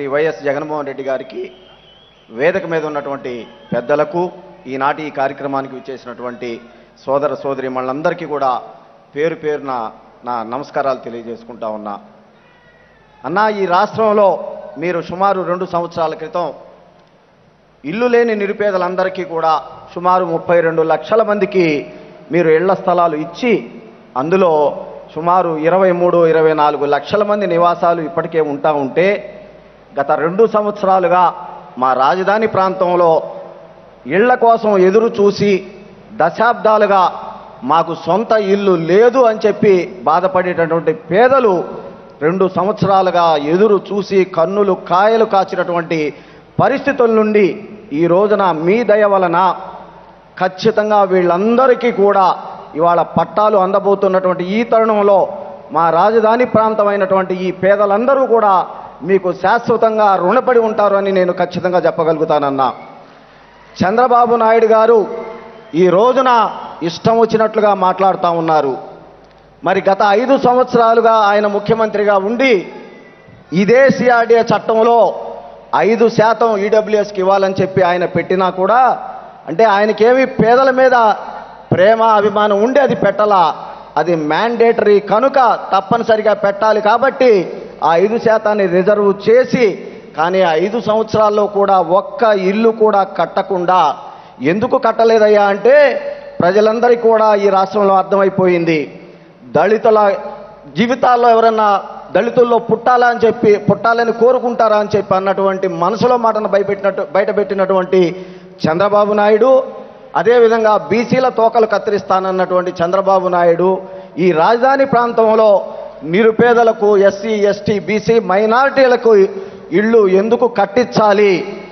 Shri YS Jaganmohan Reddy గారికి వేదిక మీద ఉన్నటువంటి పెద్దలకు ఈనాటి ఈ కార్యక్రమానికి విచ్చేసినటువంటి సోదర సోదరి మనందరికీ కూడా పేరు పేరున నా నమస్కారాలు తెలియజేసుకుంటా ఉన్నా అన్నా ఈ రాష్ట్రంలో మీరు సుమారు రెండు సంవత్సరాల క్రితం ఇల్లు లేని నిరుపేదలందరికీ కూడా సుమారు ముప్పై రెండు లక్షల మందికి మీరు ఇళ్ల స్థలాలు ఇచ్చి అందులో సుమారు ఇరవై మూడు ఇరవై నాలుగు లక్షల మంది నివాసాలు ఇప్పటికే ఉంటా ఉంటే గత రెండు సంవత్సరాలుగా మా రాజధాని ప్రాంతంలో ఇళ్ల కోసం ఎదురు చూసి దశాబ్దాలుగా మాకు సొంత ఇల్లు లేదు అని చెప్పి బాధపడేటటువంటి పేదలు రెండు సంవత్సరాలుగా ఎదురు చూసి కన్నులు కాయలు కాచినటువంటి పరిస్థితుల నుండి ఈ రోజున మీ దయ వలన ఖచ్చితంగా వీళ్ళందరికీ కూడా ఇవాళ పట్టాలు అందబోతున్నటువంటి ఈ తరుణంలో మా రాజధాని ప్రాంతమైనటువంటి ఈ పేదలందరూ కూడా మీకు శాశ్వతంగా రుణపడి ఉంటారు అని నేను ఖచ్చితంగా చెప్పగలుగుతానన్నా చంద్రబాబు నాయుడు గారు ఈ రోజున ఇష్టం వచ్చినట్లుగా మాట్లాడుతూ ఉన్నారు మరి గత ఐదు సంవత్సరాలుగా ఆయన ముఖ్యమంత్రిగా ఉండి ఇదే సిఆర్డీఏ చట్టంలో ఐదు శాతం ఈడబ్ల్యూఎస్కి ఇవ్వాలని చెప్పి ఆయన పెట్టినా కూడా అంటే ఆయనకేమి పేదల మీద ప్రేమ అభిమానం ఉండి అది పెట్టాలా అది మ్యాండేటరీ కనుక తప్పనిసరిగా పెట్టాలి కాబట్టి ఆ ఐదు శాతాన్ని రిజర్వ్ చేసి కానీ ఆ ఐదు సంవత్సరాల్లో కూడా ఒక్క ఇల్లు కూడా కట్టకుండా ఎందుకు కట్టలేదయ్యా అంటే ప్రజలందరికీ కూడా ఈ రాష్ట్రంలో అర్థమైపోయింది దళితుల జీవితాల్లో ఎవరన్నా దళితుల్లో పుట్టాలా అని చెప్పి పుట్టాలని కోరుకుంటారా అని చెప్పి అన్నటువంటి మనసులో మాటను భయపెట్టినట్టు బయటపెట్టినటువంటి చంద్రబాబు నాయుడు అదేవిధంగా బీసీల తోకలు కత్తిరిస్తానన్నటువంటి చంద్రబాబు నాయుడు ఈ రాజధాని ప్రాంతంలో నిరుపేదలకు ఎస్సీ ఎస్టీ బీసీ మైనారిటీలకు ఇళ్ళు ఎందుకు కట్టించాలి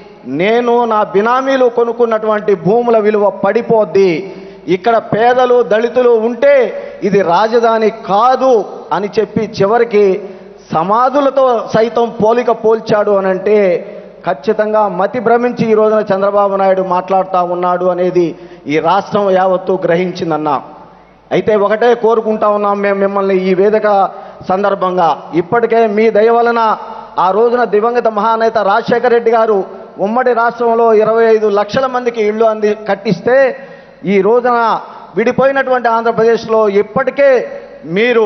నేను నా బినామీలు కొనుక్కున్నటువంటి భూముల విలువ పడిపోద్ది ఇక్కడ పేదలు దళితులు ఉంటే ఇది రాజధాని కాదు అని చెప్పి చివరికి సమాధులతో సైతం పోలిక పోల్చాడు అనంటే ఖచ్చితంగా మతి భ్రమించి ఈ రోజున చంద్రబాబు నాయుడు మాట్లాడుతూ ఉన్నాడు అనేది ఈ రాష్ట్రం యావత్తు గ్రహించిందన్నా అయితే ఒకటే కోరుకుంటా ఉన్నాం మేము మిమ్మల్ని ఈ వేదిక సందర్భంగా ఇప్పటికే మీ దయ వలన ఆ రోజున దివంగత మహానేత రాజశేఖర రెడ్డి గారు ఉమ్మడి రాష్ట్రంలో ఇరవై ఐదు లక్షల మందికి ఇళ్ళు అంది కట్టిస్తే ఈ రోజున విడిపోయినటువంటి ఆంధ్రప్రదేశ్లో ఇప్పటికే మీరు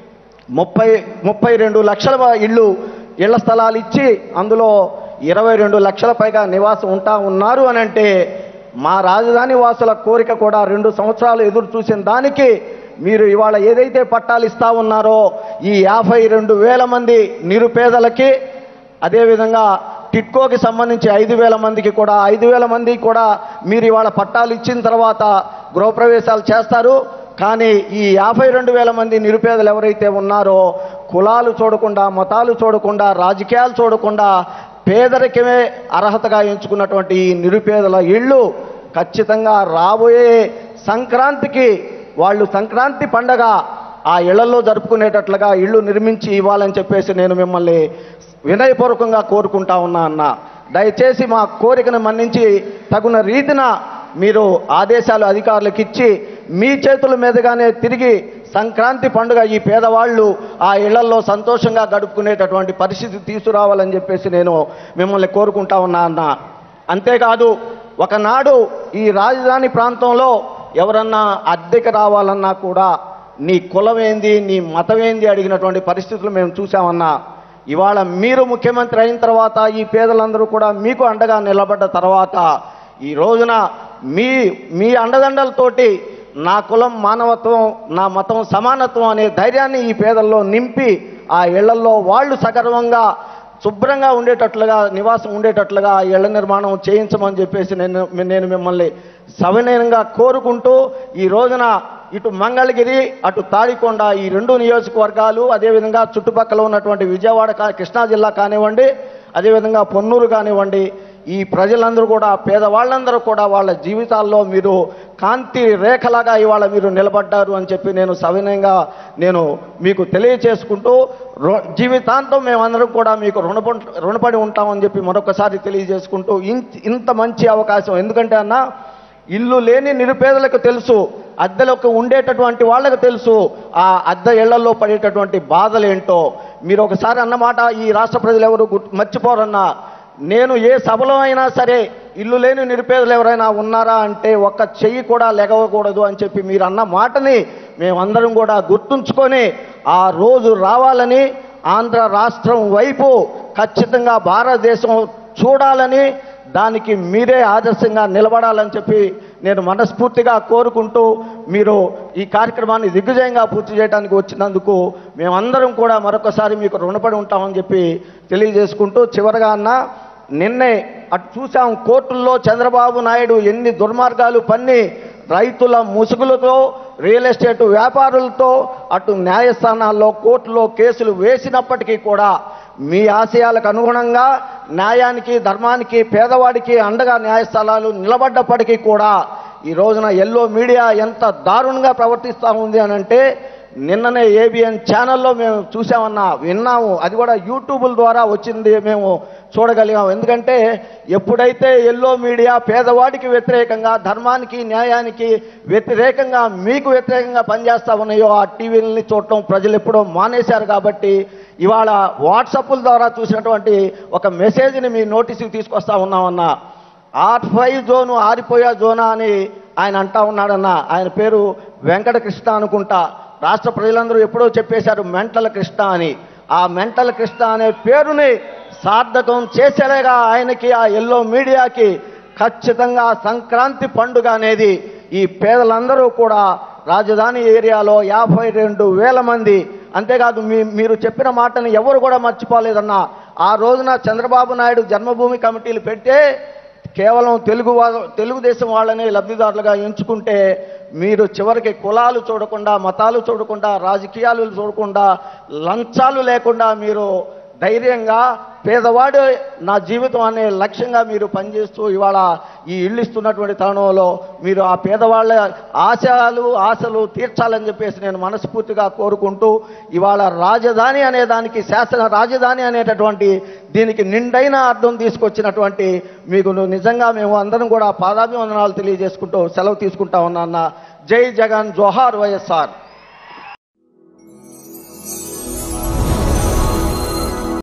ముప్పై ముప్పై రెండు లక్షల ఇళ్ళు ఇళ్ల స్థలాలు ఇచ్చి అందులో ఇరవై రెండు లక్షల పైగా నివాసం ఉంటా ఉన్నారు అని అంటే మా రాజధాని వాసుల కోరిక కూడా రెండు సంవత్సరాలు ఎదురు చూసిన దానికి మీరు ఇవాళ ఏదైతే పట్టాలు ఇస్తా ఉన్నారో ఈ యాభై రెండు వేల మంది నిరుపేదలకి అదేవిధంగా టిట్కోకి సంబంధించి ఐదు వేల మందికి కూడా ఐదు వేల మందికి కూడా మీరు ఇవాళ పట్టాలు ఇచ్చిన తర్వాత గృహప్రవేశాలు చేస్తారు కానీ ఈ యాభై రెండు వేల మంది నిరుపేదలు ఎవరైతే ఉన్నారో కులాలు చూడకుండా మతాలు చూడకుండా రాజకీయాలు చూడకుండా పేదరికమే అర్హతగా ఎంచుకున్నటువంటి ఈ నిరుపేదల ఇళ్ళు ఖచ్చితంగా రాబోయే సంక్రాంతికి వాళ్ళు సంక్రాంతి పండగ ఆ ఇళ్లలో జరుపుకునేటట్లుగా ఇళ్ళు నిర్మించి ఇవ్వాలని చెప్పేసి నేను మిమ్మల్ని వినయపూర్వకంగా కోరుకుంటా ఉన్నా అన్న దయచేసి మా కోరికను మన్నించి తగున రీతిన మీరు ఆదేశాలు అధికారులకు ఇచ్చి మీ చేతుల మీదుగానే తిరిగి సంక్రాంతి పండుగ ఈ పేదవాళ్ళు ఆ ఇళ్లలో సంతోషంగా గడుపుకునేటటువంటి పరిస్థితి తీసుకురావాలని చెప్పేసి నేను మిమ్మల్ని కోరుకుంటా ఉన్నా అన్న అంతేకాదు ఒకనాడు ఈ రాజధాని ప్రాంతంలో ఎవరన్నా అద్దెకి రావాలన్నా కూడా నీ కులం ఏంది నీ మతం ఏంది అడిగినటువంటి పరిస్థితులు మేము చూసామన్నా ఇవాళ మీరు ముఖ్యమంత్రి అయిన తర్వాత ఈ పేదలందరూ కూడా మీకు అండగా నిలబడ్డ తర్వాత ఈ రోజున మీ మీ అండదండలతోటి నా కులం మానవత్వం నా మతం సమానత్వం అనే ధైర్యాన్ని ఈ పేదల్లో నింపి ఆ ఇళ్లలో వాళ్ళు సగర్వంగా శుభ్రంగా ఉండేటట్లుగా నివాసం ఉండేటట్లుగా ఆ ఇళ్ల నిర్మాణం చేయించమని చెప్పేసి నేను నేను మిమ్మల్ని సవినయంగా కోరుకుంటూ ఈ రోజున ఇటు మంగళగిరి అటు తాడికొండ ఈ రెండు నియోజకవర్గాలు అదేవిధంగా చుట్టుపక్కల ఉన్నటువంటి విజయవాడ కా- కృష్ణా జిల్లా కానివ్వండి అదేవిధంగా పొన్నూరు కానివ్వండి ఈ ప్రజలందరూ కూడా పేదవాళ్ళందరూ కూడా వాళ్ళ జీవితాల్లో మీరు కాంతి రేఖలాగా ఇవాళ మీరు నిలబడ్డారు అని చెప్పి నేను సవినయంగా నేను మీకు తెలియచేసుకుంటూ రు- జీవితాంతం మేమందరం కూడా మీకు రుణపడి రుణపడి ఉంటామని చెప్పి మరొకసారి తెలియజేసుకుంటూ ఇన్- ఇంత మంచి అవకాశం ఎందుకంటే అన్న ఇల్లు లేని నిరుపేదలకు తెలుసు అద్దెలకు ఉండేటటువంటి వాళ్ళకు తెలుసు ఆ అద్దె ఇళ్లలో పడేటటువంటి బాధలేంటో మీరు ఒకసారి అన్నమాట ఈ రాష్ట్ర ప్రజలు ఎవరు గుర్తు- మర్చిపోరన్నా నేను ఏ సభలో అయినా సరే ఇల్లు లేని నిరుపేదలు ఎవరైనా ఉన్నారా అంటే ఒక్క చెయ్యి కూడా లెగవకూడదు అని చెప్పి మీరు అన్న మాటని మేమందరం కూడా గుర్తుంచుకొని ఆ రోజు రావాలని ఆంధ్ర రాష్ట్రం వైపు ఖచ్చితంగా భారతదేశం చూడాలని దానికి మీరే ఆదర్శంగా నిలబడాలని చెప్పి నేను మనస్ఫూర్తిగా కోరుకుంటూ మీరు ఈ కార్యక్రమాన్ని దిగ్విజయంగా పూర్తి చేయడానికి వచ్చినందుకు మేమందరం కూడా మరొకసారి మీకు రుణపడి ఉంటామని చెప్పి తెలియజేసుకుంటూ చివరగా అన్న నిన్నే అటు చూసాం కోర్టుల్లో చంద్రబాబు నాయుడు ఎన్ని దుర్మార్గాలు పన్ని రైతుల ముసుగులతో రియల్ ఎస్టేట్ వ్యాపారులతో అటు న్యాయస్థానాల్లో కోర్టులో కేసులు వేసినప్పటికీ కూడా మీ ఆశయాలకు అనుగుణంగా న్యాయానికి ధర్మానికి పేదవాడికి అండగా న్యాయస్థానాలు నిలబడ్డప్పటికీ కూడా ఈ రోజున ఎల్లో మీడియా ఎంత దారుణంగా ప్రవర్తిస్తూ ఉంది అని అంటే నిన్ననే ఏబిఎన్ ఛానల్లో మేము చూసామన్నా విన్నాము అది కూడా యూట్యూబుల ద్వారా వచ్చింది మేము చూడగలిగాం ఎందుకంటే ఎప్పుడైతే ఎల్లో మీడియా పేదవాడికి వ్యతిరేకంగా ధర్మానికి న్యాయానికి వ్యతిరేకంగా మీకు వ్యతిరేకంగా పనిచేస్తా ఉన్నాయో ఆ టీవీలని చూడటం ప్రజలు ఎప్పుడో మానేశారు కాబట్టి ఇవాళ వాట్సాప్ల ద్వారా చూసినటువంటి ఒక మెసేజ్ని మీ నోటీసుకి తీసుకొస్తా ఉన్నామన్నా ఆర్ ఫైవ్ జోను ఆరిపోయా జోనా అని ఆయన అంటా ఉన్నాడన్న ఆయన పేరు వెంకట కృష్ణ అనుకుంటా రాష్ట్ర ప్రజలందరూ ఎప్పుడో చెప్పేశారు మెంటల్ కృష్ణ అని ఆ మెంటల్ కృష్ణ అనే పేరుని సార్థకం చేసేలాగా ఆయనకి ఆ ఎల్లో మీడియాకి ఖచ్చితంగా సంక్రాంతి పండుగ అనేది ఈ పేదలందరూ కూడా రాజధాని ఏరియాలో యాభై రెండు వేల మంది అంతేకాదు మీ మీరు చెప్పిన మాటని ఎవరు కూడా మర్చిపోలేదన్న ఆ రోజున చంద్రబాబు నాయుడు జన్మభూమి కమిటీలు పెడితే కేవలం తెలుగు వా- తెలుగుదేశం వాళ్ళనే లబ్ధిదారులుగా ఎంచుకుంటే మీరు చివరికి కులాలు చూడకుండా మతాలు చూడకుండా రాజకీయాలు చూడకుండా లంచాలు లేకుండా మీరు ధైర్యంగా పేదవాడు నా జీవితం అనే లక్ష్యంగా మీరు పనిచేస్తూ ఇవాళ ఈ ఇల్లు ఇస్తున్నటువంటి తరుణంలో మీరు ఆ పేదవాళ్ళ ఆశయాలు ఆశలు తీర్చాలని చెప్పేసి నేను మనస్ఫూర్తిగా కోరుకుంటూ ఇవాళ రాజధాని అనే దానికి శాసన రాజధాని అనేటటువంటి దీనికి నిండైన అర్థం తీసుకొచ్చినటువంటి మీకు ను- నిజంగా మేము అందరం కూడా పాదాభివందనాలు తెలియజేసుకుంటూ సెలవు తీసుకుంటా ఉన్నా అన్న జై జగన్ జోహార్ వైఎస్ఆర్